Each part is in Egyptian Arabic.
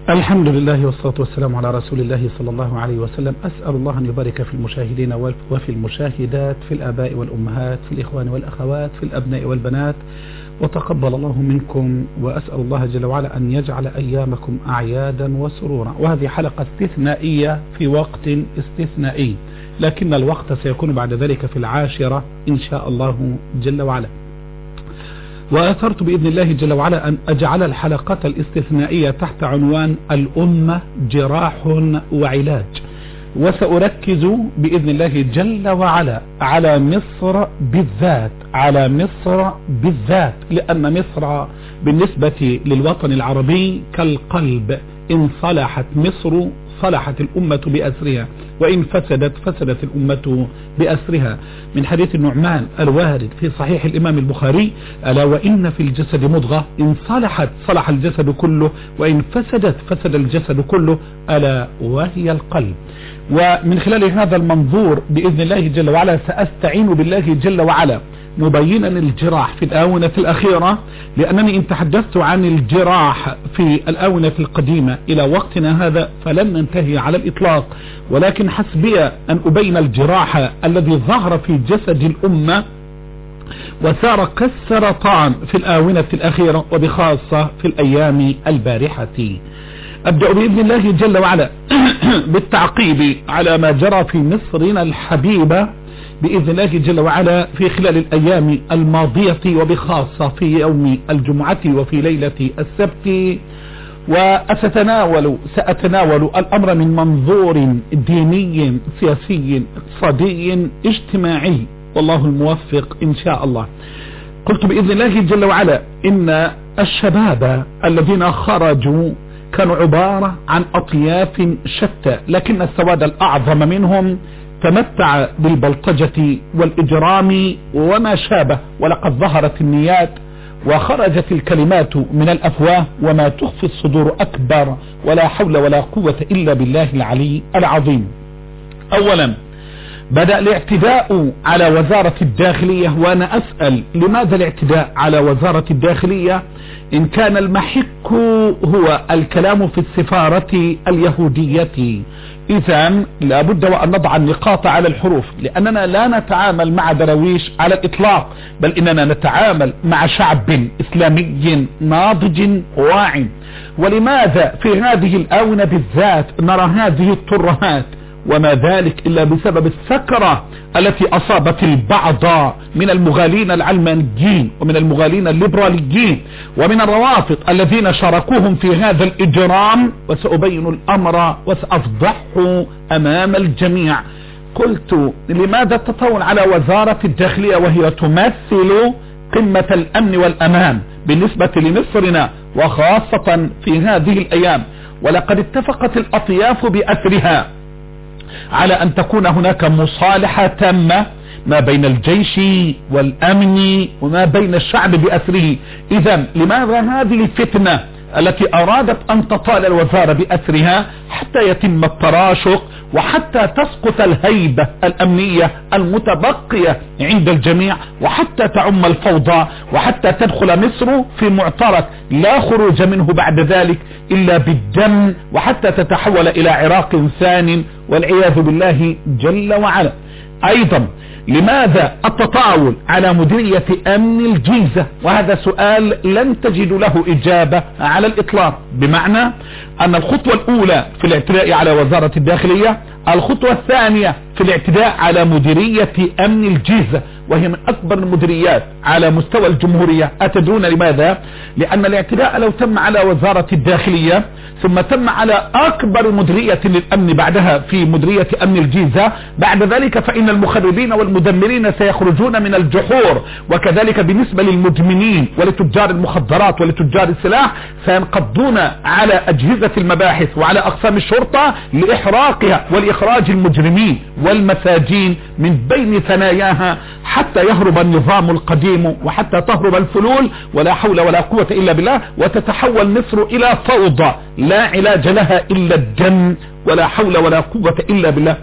الحمد لله والصلاة والسلام على رسول الله صلى الله عليه وسلم أسأل الله أن يبارك في المشاهدين وفي المشاهدات في الآباء والأمهات في الإخوان والأخوات في الأبناء والبنات وتقبل الله منكم وأسأل الله جل وعلا أن يجعل أيامكم أعيادا وسرورا وهذه حلقة استثنائية في وقت استثنائي لكن الوقت سيكون بعد ذلك في العاشرة إن شاء الله جل وعلا وأثرت بإذن الله جل وعلا أن أجعل الحلقة الاستثنائية تحت عنوان الأمة جراح وعلاج وسأركز بإذن الله جل وعلا على مصر بالذات على مصر بالذات لأن مصر بالنسبة للوطن العربي كالقلب إن صلحت مصر صلحت الأمة بأسرها وإن فسدت فسدت الأمة بأسرها من حديث النعمان الوارد في صحيح الإمام البخاري ألا وإن في الجسد مضغة إن صلحت صلح الجسد كله وإن فسدت فسد الجسد كله ألا وهي القلب ومن خلال هذا المنظور بإذن الله جل وعلا سأستعين بالله جل وعلا مبينا الجراح في الآونة الأخيرة لأنني إن تحدثت عن الجراح في الآونة القديمة إلى وقتنا هذا فلن ننتهي على الإطلاق ولكن حسبي أن أبين الجراح الذي ظهر في جسد الأمة وسار كالسرطان في الآونة الأخيرة وبخاصة في الأيام البارحة أبدأ بإذن الله جل وعلا بالتعقيب على ما جرى في مصرنا الحبيبة بإذن الله جل وعلا في خلال الأيام الماضية وبخاصة في يوم الجمعة وفي ليلة السبت وأتناول سأتناول الأمر من منظور ديني سياسي اقتصادي اجتماعي والله الموفق إن شاء الله قلت بإذن الله جل وعلا إن الشباب الذين خرجوا كانوا عبارة عن أطياف شتى لكن السواد الأعظم منهم تمتع بالبلطجة والإجرام وما شابه ولقد ظهرت النيات وخرجت الكلمات من الأفواه وما تخفي الصدور أكبر ولا حول ولا قوة إلا بالله العلي العظيم أولا بدأ الاعتداء على وزارة الداخلية وأنا أسأل لماذا الاعتداء على وزارة الداخلية إن كان المحك هو الكلام في السفارة اليهودية إذا لابد وأن نضع النقاط على الحروف لأننا لا نتعامل مع درويش على الإطلاق بل إننا نتعامل مع شعب إسلامي ناضج واعي ولماذا في هذه الآونة بالذات نرى هذه الترهات وما ذلك إلا بسبب السكرة التي أصابت البعض من المغالين العلمانيين ومن المغالين الليبراليين ومن الروافض الذين شاركوهم في هذا الإجرام وسأبين الأمر وسأفضحه أمام الجميع قلت لماذا التطاول على وزارة الداخلية وهي تمثل قمة الأمن والأمان بالنسبة لمصرنا وخاصة في هذه الأيام ولقد اتفقت الأطياف بأثرها على أن تكون هناك مصالحة تامة ما بين الجيش والأمن وما بين الشعب بأسره إذا لماذا هذه الفتنة التي أرادت أن تطال الوزارة بأسرها حتى يتم التراشق وحتى تسقط الهيبة الأمنية المتبقية عند الجميع وحتى تعم الفوضى وحتى تدخل مصر في معترك لا خروج منه بعد ذلك إلا بالدم وحتى تتحول إلى عراق ثان والعياذ بالله جل وعلا أيضا لماذا التطاول على مديرية امن الجيزة وهذا سؤال لن تجد له اجابة على الاطلاق بمعنى ان الخطوة الاولى في الاعتداء على وزارة الداخلية الخطوة الثانية في الاعتداء على مديرية امن الجيزة وهي من اكبر المديريات على مستوى الجمهورية اتدرون لماذا لان الاعتداء لو تم على وزارة الداخلية ثم تم على اكبر مديرية للامن بعدها في مديرية امن الجيزة بعد ذلك فان المخربين والمدمرين سيخرجون من الجحور وكذلك بالنسبة للمدمنين ولتجار المخدرات ولتجار السلاح سينقضون على اجهزة المباحث وعلى اقسام الشرطة لاحراقها ولاخراج المجرمين والمساجين من بين ثناياها حتى يهرب النظام القديم وحتى تهرب الفلول ولا حول ولا قوة الا بالله وتتحول مصر الى فوضى لا علاج لها الا الدم ولا حول ولا قوة الا بالله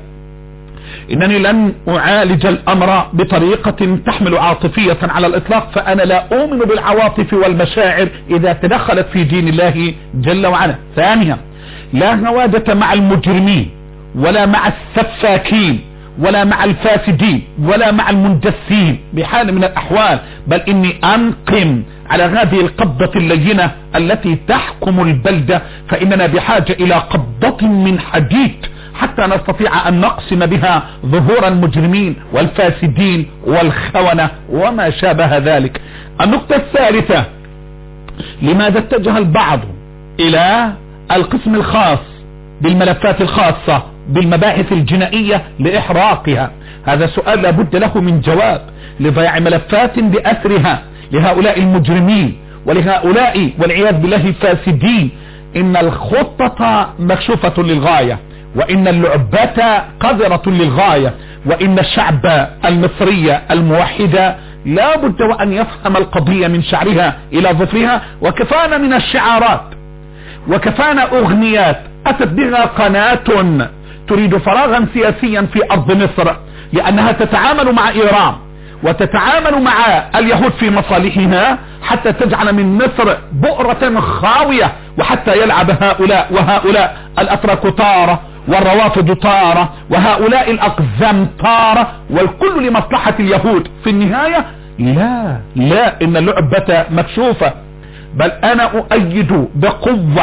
انني لن اعالج الامر بطريقة تحمل عاطفية على الاطلاق فانا لا اؤمن بالعواطف والمشاعر اذا تدخلت في دين الله جل وعلا ثانيا لا هوادة مع المجرمين ولا مع السفاكين ولا مع الفاسدين ولا مع المندسين بحال من الأحوال بل إني أنقم على هذه القبضة اللينة التي تحكم البلدة فإننا بحاجة إلى قبضة من حديد حتى نستطيع أن نقسم بها ظهور المجرمين والفاسدين والخونة وما شابه ذلك النقطة الثالثة لماذا اتجه البعض إلى القسم الخاص بالملفات الخاصة بالمباحث الجنائية لإحراقها هذا سؤال لابد له من جواب لضياع ملفات بأسرها لهؤلاء المجرمين ولهؤلاء والعياذ بالله الفاسدين إن الخطة مكشوفة للغاية وإن اللعبة قذرة للغاية وإن الشعب المصري الموحد لا بد وأن يفهم القضية من شعرها إلى ظفرها وكفانا من الشعارات وكفانا أغنيات أتت بها قناة تريد فراغا سياسيا في أرض مصر لأنها تتعامل مع إيران وتتعامل مع اليهود في مصالحها حتى تجعل من مصر بؤرة خاوية وحتى يلعب هؤلاء وهؤلاء الأتراك طارة والروافض طارة وهؤلاء الأقزام طارة والكل لمصلحة اليهود في النهاية لا لا إن اللعبة مكشوفة بل أنا أؤيد بقوة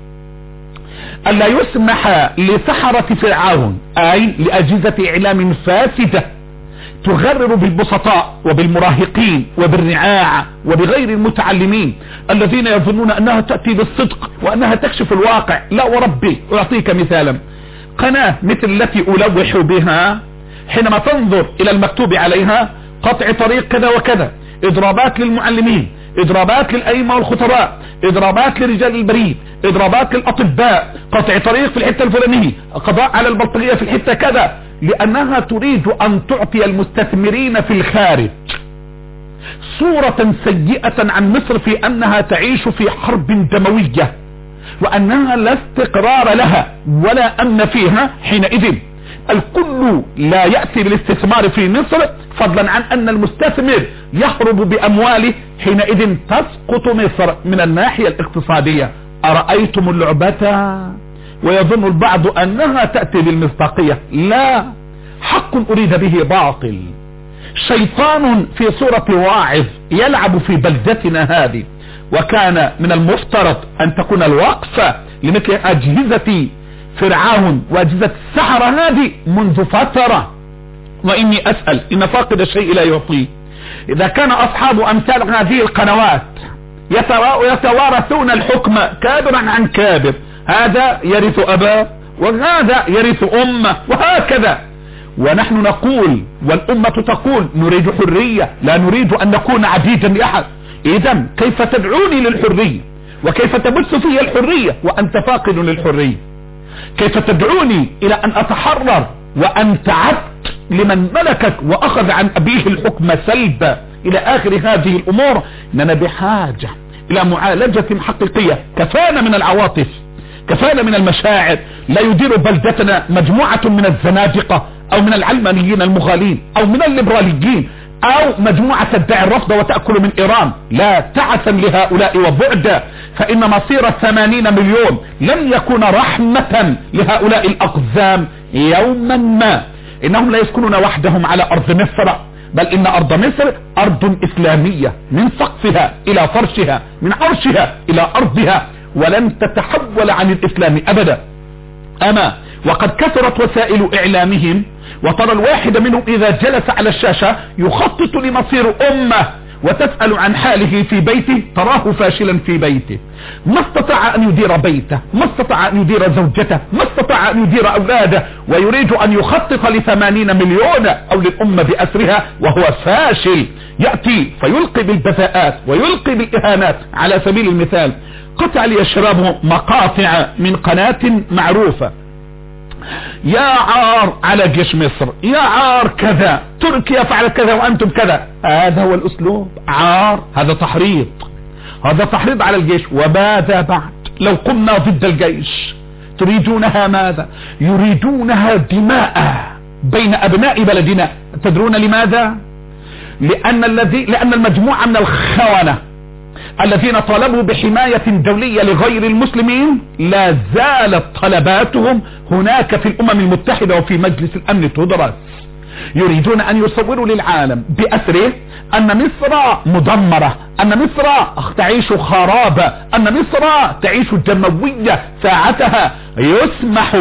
ألا يسمح لسحرة فرعون أي لأجهزة إعلام فاسدة تغرر بالبسطاء وبالمراهقين وبالرعاع وبغير المتعلمين الذين يظنون أنها تأتي بالصدق وأنها تكشف الواقع لا وربي أعطيك مثالا قناة مثل التي ألوح بها حينما تنظر إلى المكتوب عليها قطع طريق كذا وكذا إضرابات للمعلمين إضرابات للأئمة والخطباء إضرابات لرجال البريد إضرابات للأطباء قطع طريق في الحتة الفلانية قضاء على البلطجية في الحتة كذا لأنها تريد أن تعطي المستثمرين في الخارج صورة سيئة عن مصر في أنها تعيش في حرب دموية وأنها لا استقرار لها ولا أمن فيها حينئذ الكل لا يأتي بالاستثمار في مصر فضلا عن أن المستثمر يهرب بأمواله حينئذ تسقط مصر من الناحية الاقتصادية أرأيتم اللعبة ويظن البعض أنها تأتي بالمصداقية لا حق أريد به باطل شيطان في صورة واعظ يلعب في بلدتنا هذه وكان من المفترض أن تكون الوقفة لمثل أجهزة فرعون وأجهزة السحرة هذه منذ فترة وإني أسأل إن فاقد الشيء لا يعطيه إذا كان أصحاب أمثال هذه القنوات يتوارثون الحكم كابرا عن كابر هذا يرث أباه وهذا يرث أمه وهكذا ونحن نقول والأمة تقول نريد حرية لا نريد أن نكون عبيدا لأحد إذا كيف تدعوني للحرية وكيف تبث في الحرية وأنت فاقد للحرية كيف تدعوني إلى أن أتحرر وأنت عبد لمن ملكك وأخذ عن أبيه الحكم سلبا إلى آخر هذه الأمور إننا بحاجة إلى معالجة حقيقية كفانا من العواطف كفانا من المشاعر لا يدير بلدتنا مجموعة من الزنادقة أو من العلمانيين المغالين أو من الليبراليين او مجموعة تدعي الرفض وتأكل من ايران لا تعسا لهؤلاء وبعدا فان مصير الثمانين مليون لن يكون رحمة لهؤلاء الاقزام يوما ما انهم لا يسكنون وحدهم على ارض مصر بل ان ارض مصر ارض اسلامية من سقفها الى فرشها من عرشها الى ارضها ولن تتحول عن الاسلام ابدا اما وقد كثرت وسائل اعلامهم وترى الواحد منهم اذا جلس على الشاشة يخطط لمصير امه وتسأل عن حاله في بيته تراه فاشلا في بيته ما استطاع ان يدير بيته ما استطاع ان يدير زوجته ما استطاع ان يدير اولاده ويريد ان يخطط لثمانين مليون او للامة باسرها وهو فاشل يأتي فيلقي بالبذاءات ويلقي بالاهانات على سبيل المثال قطع لي الشباب مقاطع من قناة معروفة يا عار على جيش مصر يا عار كذا تركيا فعلت كذا وانتم كذا هذا هو الاسلوب عار هذا تحريض هذا تحريض على الجيش وماذا بعد لو قمنا ضد الجيش تريدونها ماذا يريدونها دماء بين ابناء بلدنا تدرون لماذا لان الذي لان المجموعة من الخونة الذين طالبوا بحماية دولية لغير المسلمين لا زالت طلباتهم هناك في الامم المتحدة وفي مجلس الامن تدرس يريدون ان يصوروا للعالم بأسره ان مصر مدمرة ان مصر تعيش خرابة ان مصر تعيش دموية ساعتها يسمح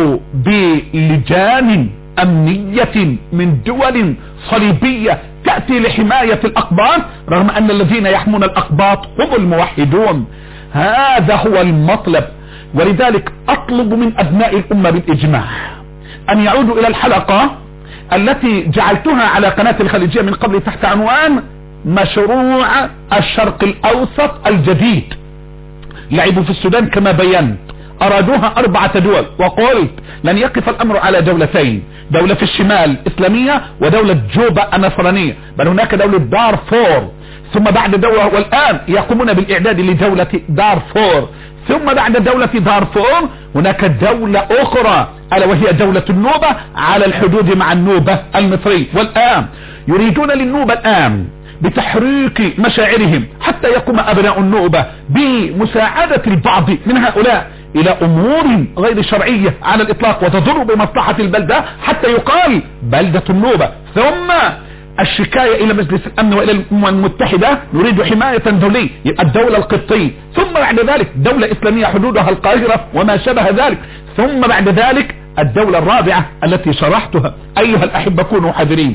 بلجان امنية من دول صليبية تأتي لحماية الاقباط رغم ان الذين يحمون الاقباط هم الموحدون هذا هو المطلب ولذلك اطلب من ابناء الامة بالاجماع ان يعودوا الى الحلقة التي جعلتها على قناة الخليجية من قبل تحت عنوان مشروع الشرق الاوسط الجديد لعبوا في السودان كما بينت ارادوها اربعة دول وقلت لن يقف الامر على دولتين دولة في الشمال اسلامية ودولة جوبا النصرانية بل هناك دولة دارفور ثم بعد دولة والان يقومون بالاعداد لدولة دارفور ثم بعد دولة دارفور هناك دولة اخرى الا وهي دولة النوبة على الحدود مع النوبة المصري والان يريدون للنوبة الان بتحريك مشاعرهم حتى يقوم ابناء النوبة بمساعدة البعض من هؤلاء الى امور غير شرعية على الاطلاق وتضر بمصلحة البلدة حتى يقال بلدة النوبة ثم الشكاية الى مجلس الامن والى الامم المتحدة نريد حماية دولية يبقى الدولة القبطية ثم بعد ذلك دولة اسلامية حدودها القاهرة وما شبه ذلك ثم بعد ذلك الدولة الرابعة التي شرحتها ايها الاحبة كونوا حذرين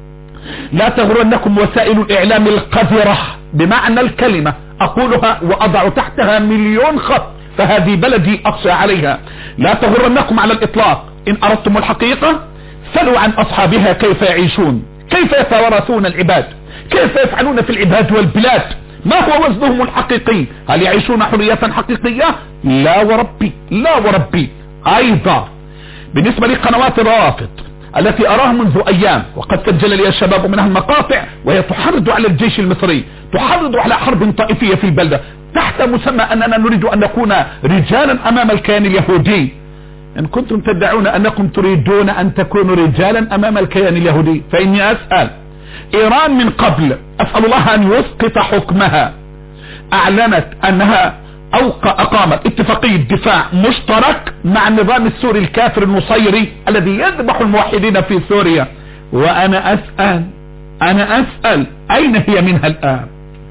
لا تغرنكم وسائل الاعلام القذرة بمعنى الكلمة اقولها واضع تحتها مليون خط فهذه بلدي اقصى عليها لا تغرنكم على الاطلاق ان اردتم الحقيقة سلوا عن اصحابها كيف يعيشون كيف يتوارثون العباد كيف يفعلون في العباد والبلاد ما هو وزنهم الحقيقي هل يعيشون حرية حقيقية لا وربي لا وربي ايضا بالنسبة لقنوات الروافض التي اراها منذ ايام وقد سجل لي الشباب منها المقاطع وهي تحرض على الجيش المصري تحرض على حرب طائفية في البلدة تحت مسمى اننا نريد ان نكون رجالا امام الكيان اليهودي ان كنتم تدعون انكم تريدون ان تكونوا رجالا امام الكيان اليهودي فاني اسأل ايران من قبل اسأل الله ان يسقط حكمها اعلنت انها اقامت اتفاقية دفاع مشترك مع النظام السوري الكافر النصيري الذي يذبح الموحدين في سوريا وانا اسأل انا اسأل اين هي منها الان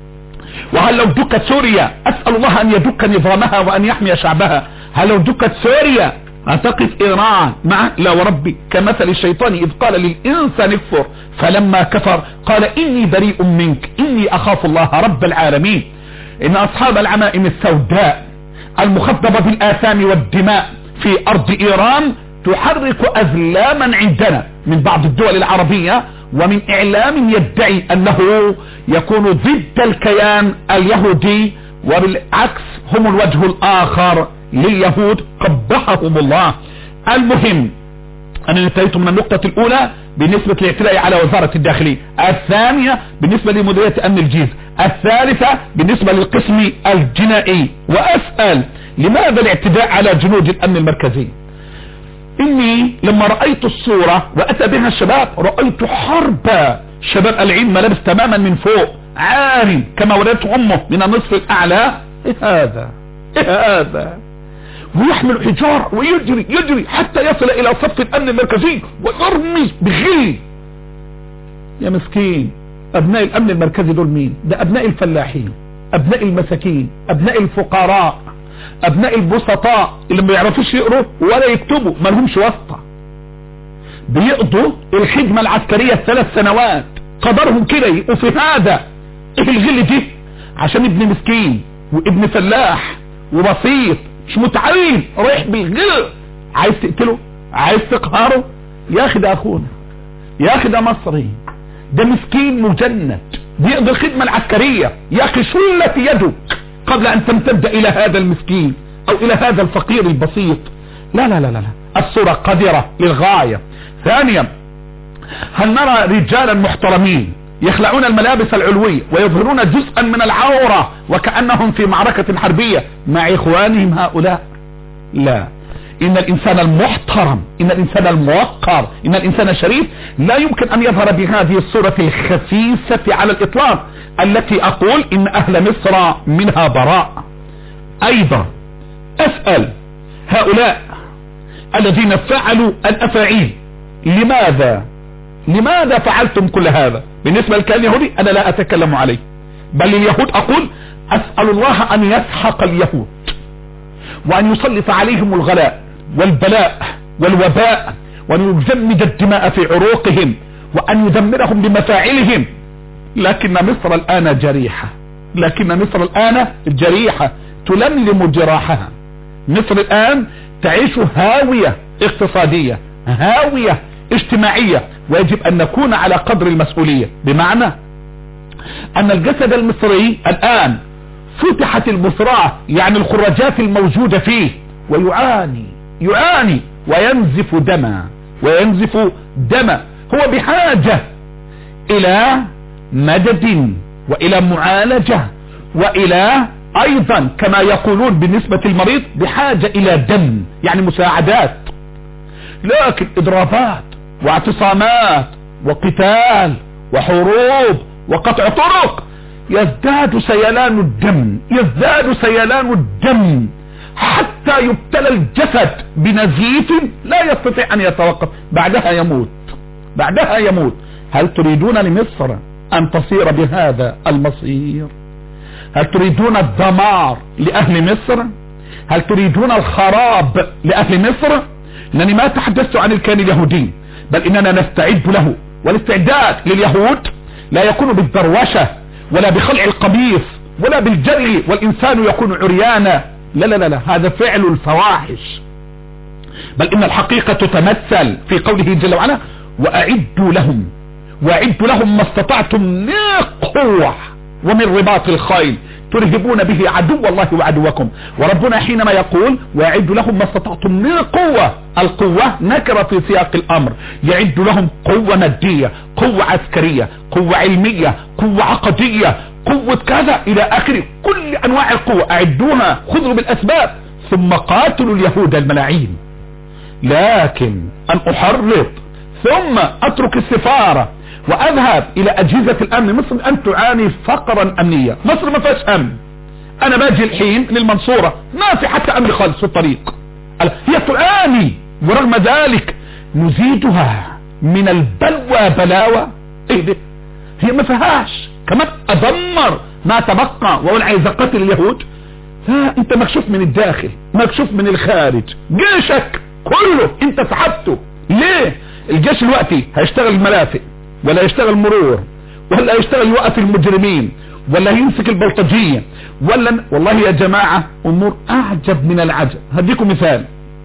وهل لو دكت سوريا اسأل الله ان يدك نظامها وان يحمي شعبها هل لو دكت سوريا هتقف ايران مع لا وربي كمثل الشيطان اذ قال للانسان اكفر فلما كفر قال اني بريء منك اني اخاف الله رب العالمين ان اصحاب العمائم السوداء المخضبة بالاثام والدماء في ارض ايران تحرك اذلاما عندنا من بعض الدول العربية ومن اعلام يدعي انه يكون ضد الكيان اليهودي وبالعكس هم الوجه الاخر لليهود قبحهم الله المهم انا انتهيت من النقطة الاولى بالنسبة للاعتداء على وزارة الداخلية الثانية بالنسبة لمديرية امن الجيز الثالثة بالنسبة للقسم الجنائي واسأل لماذا الاعتداء على جنود الامن المركزي اني لما رأيت الصورة واتى بها الشباب رأيت حرب شباب العين ملابس تماما من فوق عاري كما ولدت امه من النصف الاعلى ايه هذا ايه هذا ويحمل حجار ويجري يجري حتى يصل الى صف الامن المركزي ويرمي بغل يا مسكين ابناء الامن المركزي دول مين ده ابناء الفلاحين ابناء المساكين ابناء الفقراء ابناء البسطاء اللي ما يعرفوش يقروا ولا يكتبوا ما لهمش واسطة بيقضوا الخدمة العسكرية ثلاث سنوات قدرهم كده يبقوا في هذا ايه الغل دي عشان ابن مسكين وابن فلاح وبسيط مش متعين رايح بالغل عايز تقتله عايز تقهره يا اخي ده اخونا يا اخي ده مصري ده مسكين مجند بيقضي الخدمة العسكرية يا اخي شلت يدك قبل ان تمتد الى هذا المسكين او الى هذا الفقير البسيط لا لا لا لا الصورة قدرة للغاية ثانيا هل نرى رجالا محترمين يخلعون الملابس العلوية ويظهرون جزءا من العورة وكأنهم في معركة حربية مع اخوانهم هؤلاء لا ان الانسان المحترم ان الانسان الموقر ان الانسان الشريف لا يمكن ان يظهر بهذه الصورة الخسيسة على الاطلاق التي اقول ان اهل مصر منها براء ايضا اسأل هؤلاء الذين فعلوا الافاعيل لماذا لماذا فعلتم كل هذا بالنسبة للكيان اليهودي انا لا اتكلم عليه بل اليهود اقول اسأل الله ان يسحق اليهود وان يسلط عليهم الغلاء والبلاء والوباء وان يجمد الدماء في عروقهم وان يدمرهم بمفاعلهم لكن مصر الان جريحة لكن مصر الان جريحة تلملم جراحها مصر الان تعيش هاوية اقتصادية هاوية اجتماعية ويجب ان نكون على قدر المسؤولية بمعنى ان الجسد المصري الان فتحت البصراء يعني الخراجات الموجودة فيه ويعاني يعاني وينزف دما وينزف دما هو بحاجة الى مدد والى معالجة والى ايضا كما يقولون بالنسبة للمريض بحاجة الى دم يعني مساعدات لكن اضرابات واعتصامات وقتال وحروب وقطع طرق يزداد سيلان الدم يزداد سيلان الدم حتى يبتلى الجسد بنزيف لا يستطيع ان يتوقف بعدها يموت بعدها يموت هل تريدون لمصر ان تصير بهذا المصير هل تريدون الدمار لاهل مصر هل تريدون الخراب لاهل مصر انني ما تحدثت عن الكيان اليهودي بل اننا نستعد له والاستعداد لليهود لا يكون بالدروشة ولا بخلع القميص ولا بالجري والانسان يكون عريانا لا لا لا, لا هذا فعل الفواحش بل ان الحقيقة تتمثل في قوله جل وعلا واعدوا لهم واعدوا لهم ما استطعتم من قوة ومن رباط الخيل ترهبون به عدو الله وعدوكم وربنا حينما يقول ويعد لهم ما استطعتم من قوة القوة نكرة في سياق الامر يعد لهم قوة مادية قوة عسكرية قوة علمية قوة عقدية قوة كذا الى اخره كل انواع القوة اعدوها خذوا بالاسباب ثم قاتلوا اليهود الملاعين لكن ان احرض ثم اترك السفارة واذهب الى اجهزة الامن مصر ان تعاني فقرا امنيا مصر ما فيهاش امن انا باجي الحين للمنصورة ما في حتى امن خالص في الطريق هي تعاني ورغم ذلك نزيدها من البلوى بلاوى ايه ده هي ما فيهاش كمان ادمر ما تبقى واقول عايز اقتل اليهود لا انت مكشوف من الداخل مكشوف من الخارج جيشك كله انت سحبته ليه الجيش الوقتي هيشتغل المرافق ولا يشتغل مرور ولا يشتغل يوقف المجرمين ولا يمسك البلطجية ولا والله يا جماعة امور اعجب من العجب هديكم مثال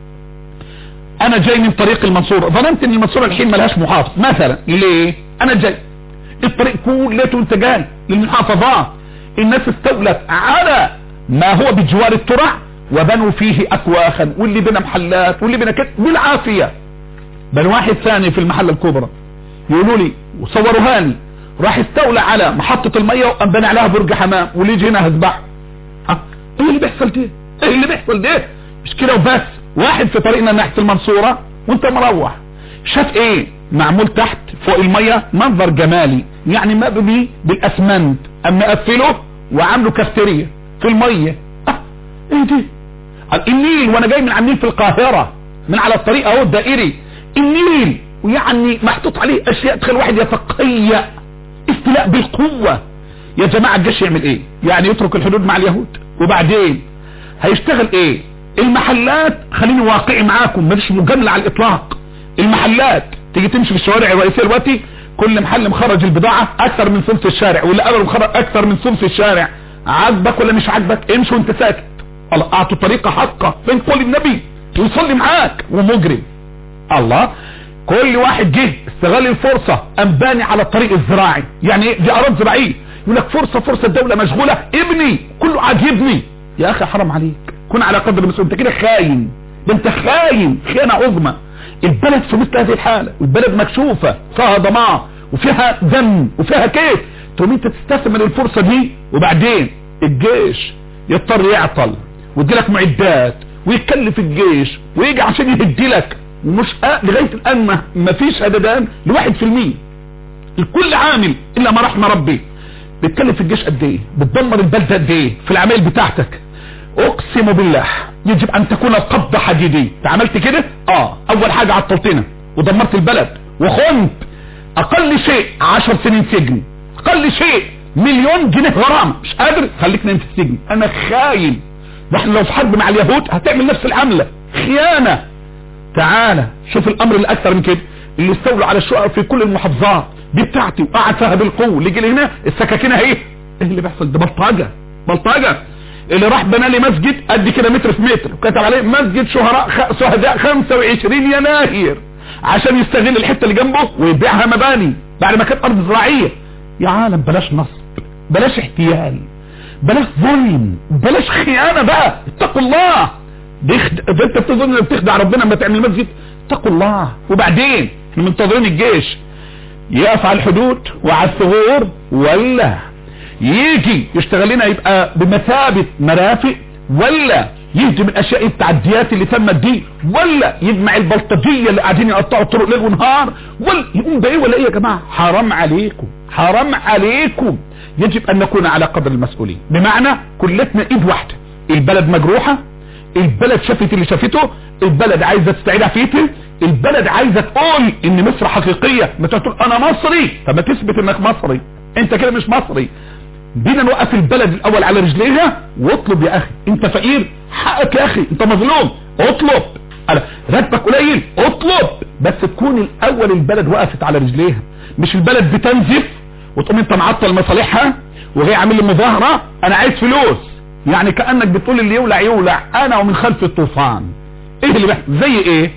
انا جاي من طريق المنصورة ظننت ان المنصورة الحين ملهاش محافظ مثلا ليه انا جاي الطريق كلته انت جاي للمحافظات الناس استولت على ما هو بجوار الترع وبنوا فيه اكواخا واللي بنا محلات واللي بنا كده بالعافية بل واحد ثاني في المحل الكبرى يقولوا لي وصوروها لي راح استولى على محطة المية وقام بنى عليها برج حمام واللي يجي هنا هزبح ايه اللي بيحصل ده ايه اللي بيحصل ده مش كده وبس واحد في طريقنا ناحية المنصورة وانت مروح شاف ايه معمول تحت فوق المية منظر جمالي يعني مبني بالاسمنت اما قفله وعامله كافتيريا في المية اه ايه دي النيل وانا جاي من على النيل في القاهرة من على الطريق اهو الدائري النيل ويعني محطوط عليه اشياء تخلي الواحد يتقيأ استيلاء بالقوة يا جماعة الجيش يعمل ايه يعني يترك الحدود مع اليهود وبعدين هيشتغل ايه المحلات خليني واقعي معاكم مش مجاملة على الاطلاق المحلات تيجي تمشي في الشوارع الرئيسية دلوقتي كل محل مخرج البضاعة اكثر من ثلث الشارع واللي قبل مخرج اكثر من ثلث الشارع عاجبك ولا مش عاجبك امشي وانت ساكت الله اعطوا طريقة حقة فين قول النبي ويصلي معاك ومجرم الله كل واحد جه استغل الفرصة قام باني على الطريق الزراعي يعني ايه دي اراضي زراعيه يقول لك فرصة فرصة الدولة مشغولة ابني كله عاجبني يا اخي حرام عليك كن على قدر المسؤول انت كده خاين ده انت خاين خيانة عظمى البلد في مثل هذه الحالة البلد مكشوفة فيها ضماع وفيها دم وفيها كيف تقوم انت تستثمر الفرصة دي وبعدين الجيش يضطر يعطل ويديلك معدات ويتكلف الجيش ويجي عشان يهدي لك ومش آه لغاية الان ما, ما فيش هددان لواحد في المية الكل عامل الا ما رحم ربي بتكلف الجيش قد ايه بتدمر البلد قد ايه في العمايل بتاعتك اقسم بالله يجب ان تكون القبضة حديدية عملت كده اه اول حاجة عطلتنا ودمرت البلد وخنت اقل شيء عشر سنين سجن اقل شيء مليون جنيه غرامة مش قادر خليك نايم في السجن انا خاين ده احنا لو في حرب مع اليهود هتعمل نفس العملة خيانة تعالى شوف الامر اللي اكثر من كده اللي استولوا على الشقق في كل المحافظات دي بتاعتي وقعد فيها بالقوه اللي يجي هنا السكاكين اهي ايه اللي بيحصل ده بلطجه بلطجه اللي راح بنى لي مسجد قد كده متر في متر وكتب عليه مسجد شهراء خ... شهداء 25 يناير عشان يستغل الحته اللي جنبه ويبيعها مباني بعد ما كانت ارض زراعيه يا عالم بلاش نصب بلاش احتيال بلاش ظلم بلاش خيانه بقى اتقوا الله بيخد... انت بتظن انك بتخدع ربنا لما تعمل مسجد اتقوا الله وبعدين احنا منتظرين الجيش يقف على الحدود وعلى الثغور ولا يجي يشتغل لنا يبقى بمثابة مرافق ولا يهدم الاشياء التعديات اللي تمت دي ولا يجمع البلطجية اللي قاعدين يقطعوا الطرق ليل ونهار ولا يقوم بايه ولا ايه يا جماعة حرام عليكم حرام عليكم يجب ان نكون على قدر المسؤولين بمعنى كلتنا ايد واحدة البلد مجروحة البلد شافت اللي شافته البلد عايزة تستعيد عافيتها البلد عايزة تقول ان مصر حقيقية ما تقول انا مصري طب ما تثبت انك مصري انت كده مش مصري بينا نوقف البلد الاول على رجليها واطلب يا اخي انت فقير حقك يا اخي انت مظلوم اطلب راتبك قليل اطلب بس تكون الاول البلد وقفت على رجليها مش البلد بتنزف وتقوم انت معطل مصالحها وجاي عامل لي مظاهره انا عايز فلوس يعني كانك بتقول اللي يولع يولع انا ومن خلف الطوفان ايه اللي بيحصل زي ايه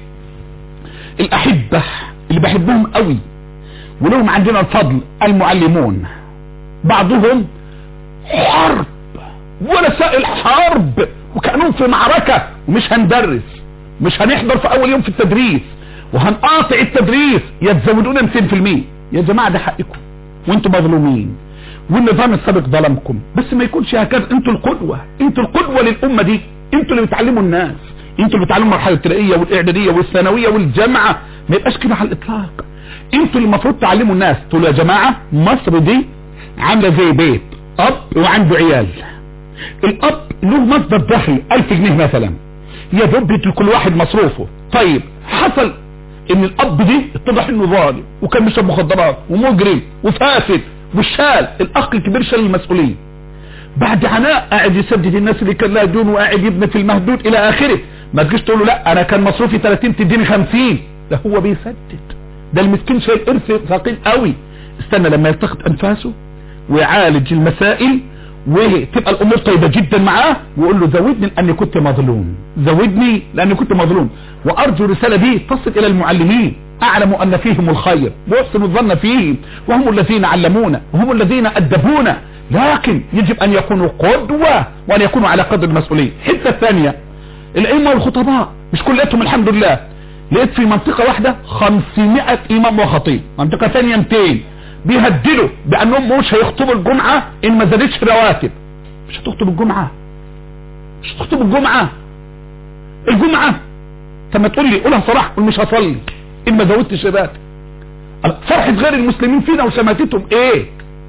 الاحبة اللي بحبهم قوي ولهم عندنا الفضل المعلمون بعضهم حرب ولا سائل حرب وكانهم في معركة ومش هندرس مش هنحضر في اول يوم في التدريس وهنقاطع التدريس يتزودونا 200% يا جماعة ده حقكم وانتم مظلومين والنظام السابق ظلمكم بس ما يكونش هكذا انتوا القدوة انتوا القدوة للامة دي انتوا اللي بتعلموا الناس انتوا اللي بتعلموا المرحله الابتدائيه والاعداديه والثانويه والجامعه ما يبقاش كده على الاطلاق انتوا اللي المفروض تعلموا الناس تقولوا يا جماعه مصر دي عامله زي بيت اب وعنده عيال الاب له مصدر دخل 1000 جنيه مثلا يا دوب لكل واحد مصروفه طيب حصل ان الاب دي اتضح انه ظالم وكان بيشرب مخدرات ومجرم وفاسد والشال الاخ الكبير شال المسؤوليه بعد عناء قاعد يسدد الناس اللي كان لها ديون وقاعد يبني في المهدود الى اخره ما تجيش تقول له لا انا كان مصروفي 30 تديني 50 ده هو بيسدد ده المسكين شايل ارث ثقيل قوي استنى لما يلتقط انفاسه ويعالج المسائل وتبقى الامور طيبه جدا معاه ويقول له زودني لاني كنت مظلوم زودني لاني كنت مظلوم وارجو رساله دي تصل الى المعلمين اعلم ان فيهم الخير واحسن الظن فيهم وهم الذين علمونا وهم الذين ادبونا لكن يجب ان يكونوا قدوة وان يكونوا على قدر المسؤولية الحته الثانية الائمة والخطباء مش كلياتهم الحمد لله لقيت في منطقة واحدة 500 امام وخطيب منطقة ثانية 200 بيهددوا بانهم مش هيخطبوا الجمعة ان ما زادتش رواتب مش هتخطب الجمعة مش هتخطب الجمعة الجمعة طب ما تقول لي قولها صراحة قول مش هصلي ان ما زودتش رواتب فرحة غير المسلمين فينا وشماتتهم ايه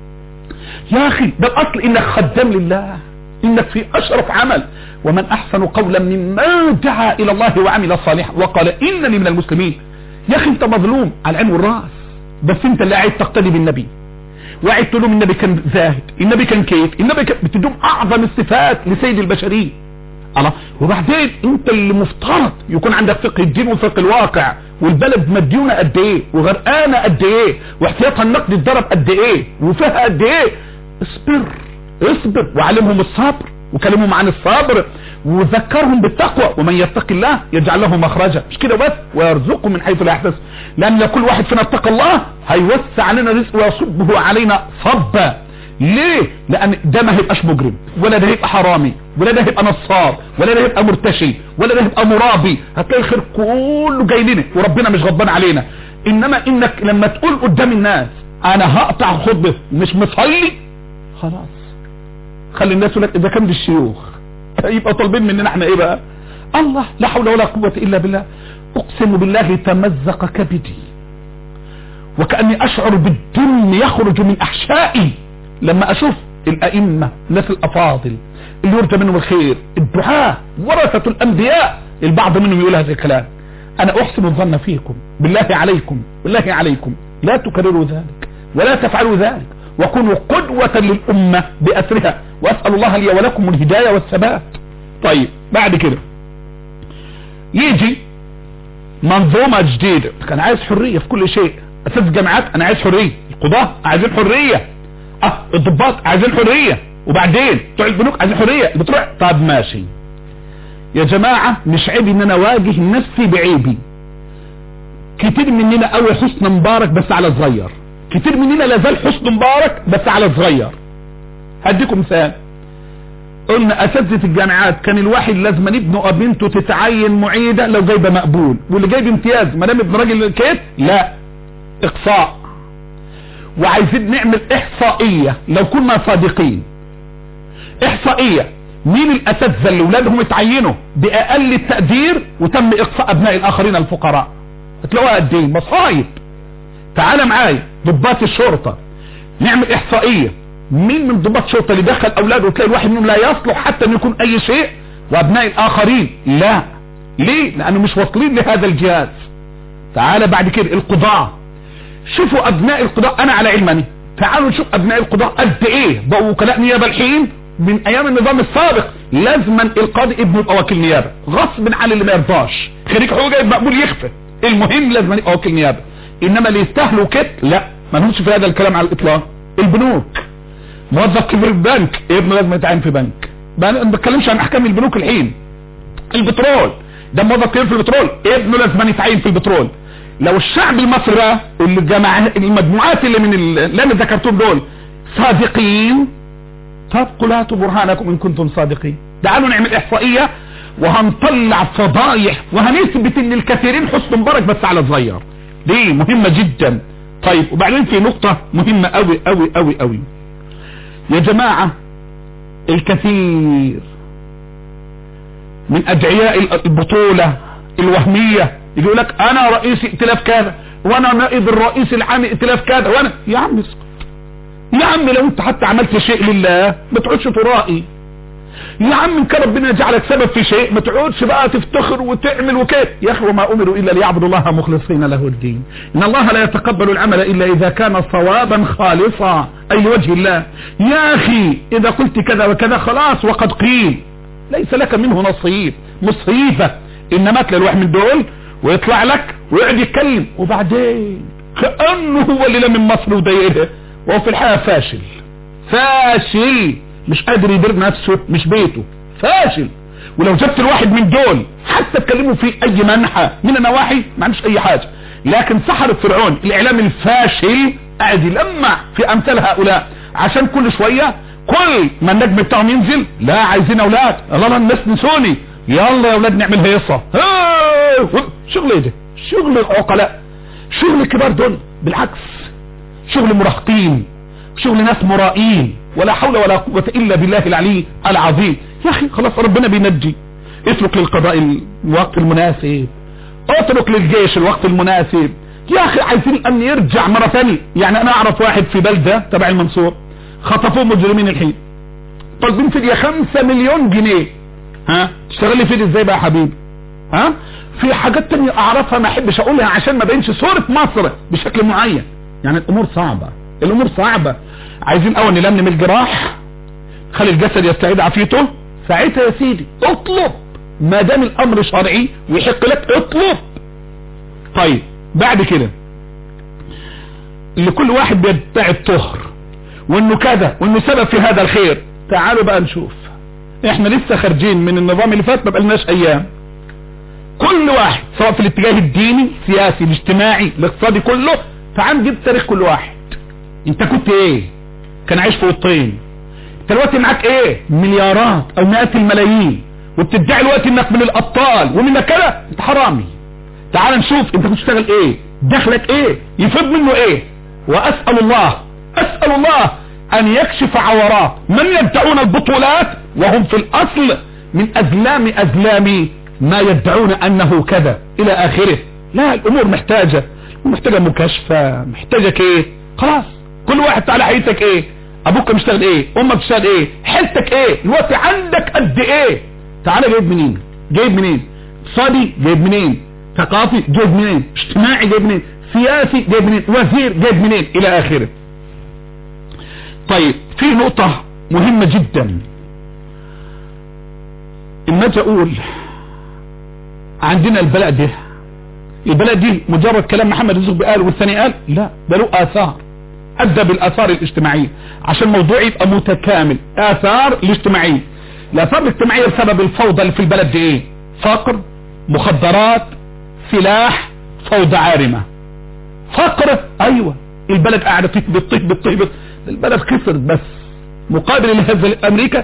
يا اخي ده الاصل انك خدام لله انك في اشرف عمل ومن احسن قولا ممن دعا الى الله وعمل صالحا وقال انني من المسلمين يا اخي انت مظلوم على العين والراس بس انت اللي قاعد تقتدي بالنبي وقاعد تقول لهم النبي كان زاهد النبي كان كيف النبي كان بتدوم اعظم الصفات لسيد البشريه الله وبعدين انت اللي مفترض يكون عندك فقه الدين وفقه الواقع والبلد مديونة قد ايه وغرقانة قد ايه واحتياطها النقد اتضرب قد ايه وفيها قد ايه اصبر اصبر وعلمهم الصبر وكلمهم عن الصبر وذكرهم بالتقوى ومن يتق الله يجعل له مخرجا مش كده بس ويرزقه من حيث لا يحتسب لان لو كل واحد فينا اتقى الله هيوسع علينا رزق ويصبه علينا صبا ليه لان ده ما هيبقاش مجرم ولا ده هيبقى حرامي ولا ده هيبقى نصاب ولا ده هيبقى مرتشي ولا ده هيبقى مرابي هتلاقي الخير كله جاي لنا وربنا مش غضبان علينا انما انك لما تقول قدام الناس انا هقطع خطبه مش مصلي خلاص خلي الناس يقول لك اذا كان للشيوخ يبقى طالبين مننا احنا ايه بقى الله لا حول ولا قوة الا بالله اقسم بالله تمزق كبدي وكأني اشعر بالدم يخرج من احشائي لما اشوف الائمة الناس الافاضل اللي يرجى منهم الخير الدعاء ورثة الانبياء البعض منهم يقول هذا الكلام انا احسن الظن فيكم بالله عليكم بالله عليكم لا تكرروا ذلك ولا تفعلوا ذلك وكونوا قدوة للأمة بأسرها وأسأل الله لي ولكم الهداية والثبات طيب بعد كده يجي منظومة جديدة كان عايز حرية في كل شيء أساس الجامعات أنا عايز حرية القضاة عايزين حرية أه الضباط عايزين حرية وبعدين بتوع البنوك عايزين حرية بتروح طب ماشي يا جماعة مش عيبي ان انا اواجه نفسي بعيبي كتير مننا قوي حسن مبارك بس على صغير كتير مننا لازال حسن مبارك بس على صغير هديكم مثال قلنا اساتذه الجامعات كان الواحد لازم ابنه او بنته تتعين معيده لو جايبه مقبول واللي جايب امتياز ما دام ابن راجل كيف لا اقصاء وعايزين نعمل احصائيه لو كنا صادقين احصائيه مين الاساتذه اللي اولادهم اتعينوا باقل التقدير وتم اقصاء ابناء الاخرين الفقراء هتلاقوها قد ايه مصايب تعال معايا ضباط الشرطه نعمل احصائيه مين من ضباط الشرطه اللي دخل اولاده وتلاقي الواحد منهم لا يصلح حتى ان يكون اي شيء وابناء الاخرين لا ليه لانه مش واصلين لهذا الجهاز تعال بعد كده القضاء شوفوا ابناء القضاء انا على علمني تعالوا نشوف ابناء القضاء قد ايه بقوا وكلاء نيابه الحين من ايام النظام السابق لازما القاضي ابنه يبقى وكيل نيابه غصب عن اللي ما يرضاش خريج حقوق جايب مقبول يخفى المهم لازم يبقى وكيل نيابه انما اللي يستاهلوا كده لا ما لهمش في هذا الكلام على الاطلاق البنوك موظف كبير البنك ابنه لازم يتعين في بنك ما بتكلمش عن احكام البنوك الحين البترول ده موظف كبير في البترول ابنه لازم يتعين في البترول لو الشعب المصري بقى الجماعات المجموعات اللي من اللي انا ذكرتهم دول صادقين طب قل هاتوا برهانكم ان كنتم صادقين تعالوا نعمل احصائيه وهنطلع فضايح وهنثبت ان الكثيرين حسن مبارك بس على صغير دي مهمه جدا طيب وبعدين في نقطه مهمه قوي قوي قوي قوي يا جماعه الكثير من ادعياء البطوله الوهميه يقول لك انا رئيس ائتلاف كذا وانا نائب الرئيس العام ائتلاف كذا وانا يا عم اسكت يا عم لو انت حتى عملت شيء لله ما تقعدش ترائي يا عم ان كان ربنا جعلك سبب في شيء ما تقعدش بقى تفتخر وتعمل وكده يا اخي وما امروا الا ليعبدوا الله مخلصين له الدين ان الله لا يتقبل العمل الا اذا كان صوابا خالصا اي لوجه الله يا اخي اذا قلت كذا وكذا خلاص وقد قيل ليس لك منه نصيب مصيبة انما تلاقي الواحد من دول ويطلع لك ويقعد يتكلم وبعدين كأنه هو اللي لم من مصر وضايقها وهو في الحقيقة فاشل فاشل مش قادر يدير نفسه مش بيته فاشل ولو جبت الواحد من دول حتى تكلموا في اي منحى من النواحي ما عندوش اي حاجة لكن سحرة فرعون الاعلام الفاشل قاعد يلمع في امثال هؤلاء عشان كل شوية كل ما النجم بتاعهم ينزل لا عايزين اولاد الله لا الناس نسوني يلا يا اولاد نعمل هيصة شغل ايه ده شغل العقلاء شغل الكبار دول بالعكس شغل مراهقين شغل ناس مرائين ولا حول ولا قوة الا بالله العلي العظيم يا اخي خلاص ربنا بينجي اترك للقضاء الوقت المناسب اترك للجيش الوقت المناسب يا اخي عايزين الامن يرجع مرة ثانية يعني انا اعرف واحد في بلدة تبع المنصور خطفوه مجرمين الحين طالبين فدية خمسة مليون جنيه ها تشتغل لي فدية ازاي بقى يا حبيبي ها في حاجات تانية اعرفها ما احبش اقولها عشان ما بينش صورة مصر بشكل معين يعني الامور صعبة الامور صعبة عايزين اول نلمم الجراح خلي الجسد يستعيد عافيته ساعتها يا سيدي اطلب ما دام الامر شرعي ويحق لك اطلب طيب بعد كده لكل واحد بيدعي الطهر وانه كذا وانه سبب في هذا الخير تعالوا بقى نشوف احنا لسه خارجين من النظام اللي فات ما بقالناش ايام كل واحد سواء في الاتجاه الديني السياسي الاجتماعي الاقتصادي كله تعال نجيب تاريخ كل واحد انت كنت ايه كان عايش في الطين انت دلوقتي معاك ايه مليارات او مئات الملايين وبتدعي الوقت انك من الابطال ومنك كده انت حرامي تعال نشوف انت كنت تشتغل ايه دخلك ايه يفيد منه ايه واسأل الله اسأل الله ان يكشف عورات من يدعون البطولات وهم في الاصل من ازلام ازلام ما يدعون انه كذا الى اخره لا الامور محتاجة محتاجة مكاشفة محتاجة ايه خلاص كل واحد تعالى حياتك ايه ابوك بيشتغل ايه امك بتشتغل ايه حيلتك ايه الوقت عندك قد ايه تعالى جايب منين جايب منين اقتصادي جايب منين ثقافي جايب منين اجتماعي جايب منين سياسي جايب منين وزير جايب منين الى اخره طيب في نقطة مهمة جدا اما اجي اقول عندنا البلاء ده البلاء دي مجرد كلام محمد الزغبي قال والثاني قال لا ده له اثار ادى بالاثار الاجتماعية عشان الموضوع يبقى متكامل اثار الاجتماعية الاثار الاجتماعية بسبب الفوضى اللي في البلد دي ايه فقر مخدرات سلاح فوضى عارمة فقر ايوه البلد قاعدة بتطيح بتطيح بتطيح البلد خسرت بس مقابل لهذا امريكا